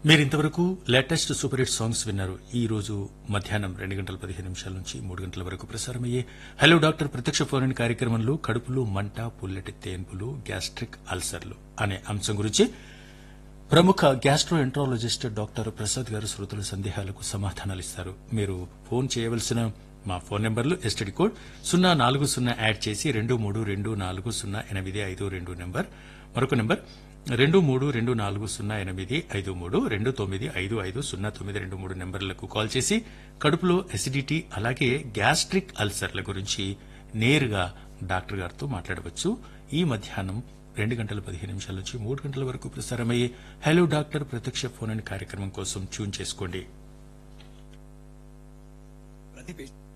మీరు ఇంతవరకు latest super hit songs విన్నారు ఈ రోజు మధ్యాహ్నం రెండు గంటల పదిహేను నిమిషాల నుంచి మూడు గంటల వరకు ప్రసారమయ్యే హలో డాక్టర్ ప్రత్యక్ష ఫోన్ ఇన్ కార్యక్రమంలో కడుపులో మంట పుల్లటి తేన్పులు గ్యాస్ట్రిక్ అల్సర్లు అనే అంశం గురించి ప్రముఖ గ్యాస్ట్రో ఎంట్రాలజిస్ట్ డాక్టర్ ప్రసాద్ గారు శ్రోతల సందేహాలకు సమాధానాలు ఇస్తారు మీరు ఫోన్ చేయవలసిన మా ఫోన్ నెంబర్లు ఎస్టీడీ కోడ్ సున్నా నాలుగు సున్నా యాడ్ చేసి రెండు మూడు రెండు నాలుగు సున్నా ఎనిమిది ఐదు రెండు నెంబర్ మరొక నెంబర్ రెండు మూడు రెండు నాలుగు సున్నా ఎనిమిది ఐదు మూడు రెండు తొమ్మిది ఐదు ఐదు సున్నా తొమ్మిది రెండు మూడు నెంబర్లకు కాల్ చేసి కడుపులో ఎసిడిటీ అలాగే గ్యాస్ట్రిక్ అల్సర్ల గురించి నేరుగా డాక్టర్ గారితో మాట్లాడవచ్చు ఈ మధ్యాహ్నం రెండు గంటల పదిహేను నిమిషాల నుంచి మూడు గంటల వరకు ప్రసారమయ్యే హలో డాక్టర్ ప్రత్యక్ష ఫోన్ ఇన్ కార్యక్రమం కోసం ట్యూన్ చేసుకోండి ప్రతి పేషెంట్